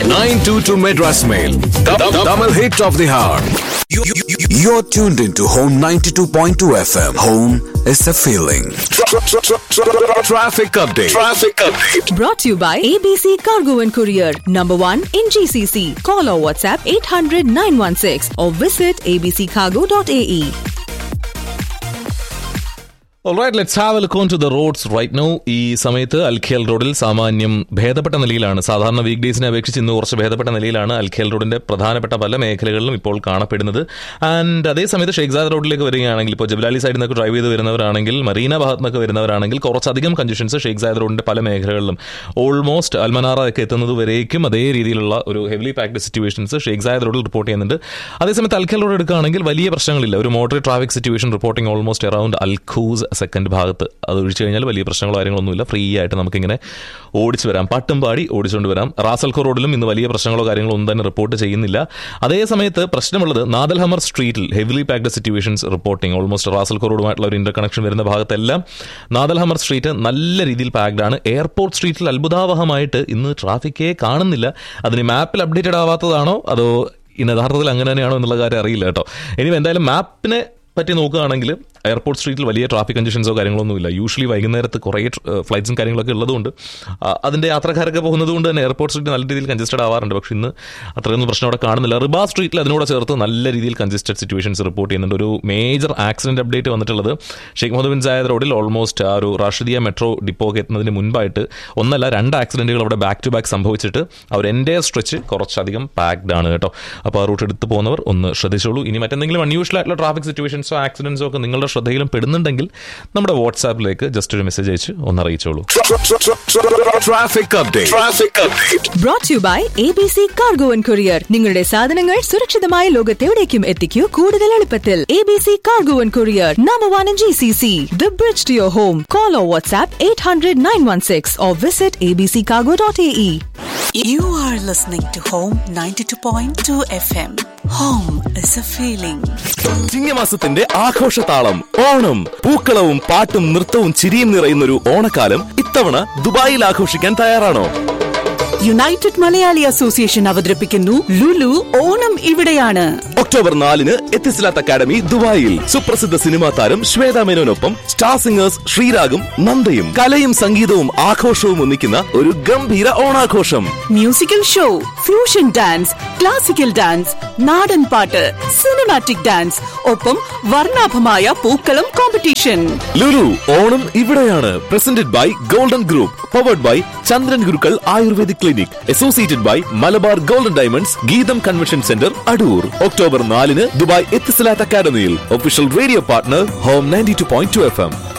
922 Madras Mail. Tamil hit of the hour. You're tuned into Home 92.2 FM. Home is a feeling. Traffic update. Traffic update. Brought to you by ABC Cargo and Courier, number one in GCC. Call or WhatsApp 800 916 or visit abccargo.ae. Alright, let's have a look onto the roads right now. ഈ സമയത്ത് Al Khail റോഡിൽ സാമാന്യം ഭേദപ്പെട്ട നിലയിലാണ് സാധാരണ week ഡേയ്സിനെ അപേക്ഷിച്ച് ഇന്ന് കുറച്ച് ഭേദപ്പെട്ട നിലയിലാണ് അൽഖേൽ റോഡിന്റെ പ്രധാനപ്പെട്ട പല മേഖലകളിലും ഇപ്പോൾ കാണപ്പെടുന്നത് ആൻഡ് അതേസമയത്ത് ഷെയ്ഖ്സാദ് റോഡിലേക്ക് വരികയാണെങ്കിൽ ഇപ്പോൾ ജബലാലി സൈഡിൽ നിന്നൊക്കെ ഡ്രൈവ് ചെയ്ത് വരുന്നവരാണെങ്കിൽ മറീന ഭാഗത്ത് നിന്നൊക്കെ വരുന്നവരാണെങ്കിൽ കുറച്ചധികം കൺജഷൻസ് ഷെയ്ഖ്സാദ് റോഡിന്റെ പല മേഖലകളിലും ഓൾമോസ്റ്റ് അൽമനാറ ഒക്കെ എത്തുന്നത് വരേക്കും അതേ രീതിയിലുള്ള ഒരു ഹെവിലി പാക്ഡ് സിറ്റുവേഷൻസ് ഷെയ്ഖ്സാദ് റോഡിൽ റിപ്പോർട്ട് ചെയ്യുന്നുണ്ട് അതേസമയത്ത് അൽഖേൽ റോഡ് എടുക്കുകയാണെങ്കിൽ വലിയ പ്രശ്നങ്ങളില്ല ഒരു മോട്ടറി traffic situation reporting almost around Al Quoz second ഭാഗത്ത് അത് ഒഴിച്ചു കഴിഞ്ഞാൽ വലിയ പ്രശ്നങ്ങളോ കാര്യങ്ങളൊന്നുമില്ല ഫ്രീ ആയിട്ട് നമുക്കിങ്ങനെ ഓടിച്ചു വരാം പാട്ടും പാടി ഓടിച്ചുകൊണ്ട് വരാം റാസൽഖോ റോഡിലും ഇന്ന് വലിയ പ്രശ്നങ്ങളോ കാര്യങ്ങളോ ഒന്നും തന്നെ റിപ്പോർട്ട് ചെയ്യുന്നില്ല അതേ സമയത്ത് പ്രശ്നമുള്ളത് നാദൽഹമർ സ്ട്രീറ്റിൽ heavily packed situations reporting almost Ras Al Khor റോഡുമായിട്ടുള്ള ഒരു ഇന്റർ കണക്ഷൻ വരുന്ന ഭാഗത്തെല്ലാം നാദൽഹമർ സ്ട്രീറ്റ് നല്ല രീതിയിൽ പാക്ഡ് ആണ് എയർപോർട്ട് സ്ട്രീറ്റിൽ അത്ഭുതാവഹമായിട്ട് ഇന്ന് ട്രാഫിക്കേ കാണുന്നില്ല അതിന് മാപ്പിൽ അപ്ഡേറ്റഡ് ആവാത്തതാണോ അതോ ഇന്ന് യഥാർത്ഥത്തിൽ അങ്ങനെ തന്നെയാണോ എന്നുള്ള കാര്യം അറിയില്ല കേട്ടോ ഇനി എന്തായാലും മാപ്പിനെ പറ്റി നോക്കുകയാണെങ്കിൽ എയർപോർട്ട് സ്ട്രീറ്റിൽ വലിയ ട്രാഫിക് കണ്ടീഷൻസോ കാര്യങ്ങളൊന്നും ഇല്ല യൂഷ്വലി വൈകുന്നേരത്ത് കുറേ ഫ്ലൈറ്റ്സും കാര്യങ്ങളൊക്കെ ഉള്ളതുകൊണ്ട് ആ, അതിൻ്റെ യാത്രക്കാരൊക്കെ പോകുന്നത് കൊണ്ട് തന്നെ എയർപോർട്ട് സ്ട്രീറ്റ് നല്ല രീതിയിൽ കൺജസ്റ്റഡ് ആവാറുണ്ട് പക്ഷേ ഇന്ന് അത്രയൊന്നും പ്രശ്നം അവിടെ കാണുന്നില്ല റിബാ സ്ട്രീറ്റിൽ അതിനോട് ചേർത്ത് നല്ല രീതിയിൽ കൺജസ്റ്റഡ് സിറ്റുവേഷൻസ് റിപ്പോർട്ട് ചെയ്യുന്നുണ്ട് ഒരു മേജർ ആക്സിഡന്റ് അപ്ഡേറ്റ് വന്നിട്ടുള്ളത് ഷെയ്ഖ് മുഹമ്മദ് ബിൻ സായദ് റോഡിൽ ഓൾമോസ്റ്റ് ആ ഒരു റാഷിദിയ മെട്രോ ഡിപ്പോക്ക് എത്തുന്നതിന് മുൻപായിട്ട് ഒന്നല്ല രണ്ട് ആക്സിഡന്റുകൾ അവിടെ ബാക്ക് ടു ബാക്ക് സംഭവിച്ചിട്ട് അവർ എൻ്റെ സ്ട്രെച്ച് കുറച്ചധികം പാക്ഡ് ആണ് കേട്ടോ അപ്പോൾ ആ റൂട്ട് എടുത്ത് പോകുന്നവർ ഒന്ന് ശ്രദ്ധിച്ചോളൂ ഇനി മറ്റെന്തെങ്കിലും അൺയൂഷ്വൽ ആയിട്ടുള്ള ട്രാഫിക് സിറ്റുവേഷൻസോ ആക്സിഡൻസോ ഒക്കെ നിങ്ങളുടെ ശ്രദ്ധയിലും പെടുന്നുണ്ടെങ്കിൽ നമ്മുടെ വാട്സാപ്പിലേക്ക് ജസ്റ്റ് ഒരു മെസ്സേജ് അയച്ച് ഒന്ന് അറിയിച്ചോളൂ Traffic update. Traffic update. Brought to you by ABC Cargo and Courier. നിങ്ങളുടെ സാധനങ്ങൾ സുരക്ഷിതമായ ലോകത്തെവിടേക്കും എത്തിക്കൂ കൂടുതൽ എളുപ്പത്തിൽ ABC Cargo and Courier, number one in GCC. The bridge to your home. Call or WhatsApp 800 916 or visit abccargo.ae. You are listening to Home 92.2 FM. Home is a feeling. ചിങ്ങമാസത്തിന്റെ ആഘോഷതാളം Onam പൂക്കളവും പാട്ടും നൃത്തവും ചിരിയും നിറയുന്നൊരു ഓണക്കാലം ഇത്തവണ ദുബായിൽ ആഘോഷിക്കാൻ തയ്യാറാണോ യുണൈറ്റഡ് മലയാളി അസോസിയേഷൻ അവതരിപ്പിക്കുന്നു ലുലു ഓണം ഇവിടെയാണ് ഒക്ടോബർ നാലിന് എത്തിസിലാത്ത് അക്കാദമി ദുബായിൽ സുപ്രസിദ്ധ സിനിമാ താരം ശ്വേത മേനോനൊപ്പം സ്റ്റാർ സിംഗേഴ്സ് ശ്രീരാഗും നന്ദയും കലയും സംഗീതവും ആഘോഷവും ഒന്നിക്കുന്ന ഒരു ഗംഭീര ഓണാഘോഷം musical show fusion dance classical dance നാടൻ പാട്ട് സിനിമാറ്റിക് ഡാൻസ് ഒപ്പം വർണ്ണാഭമായ പൂക്കളം കോമ്പറ്റീഷൻ ലുലു ഓണം ഇവിടെയാണ് presented by golden group powered by Chandran Gurukkal ayurvedic clinic associated by Malabar golden diamonds Geetham convention centre Adoor October നാലിന് ദുബായ് എത്തിസലാത്ത് അക്കാദമിയിൽ official radio partner home ninety two point two F M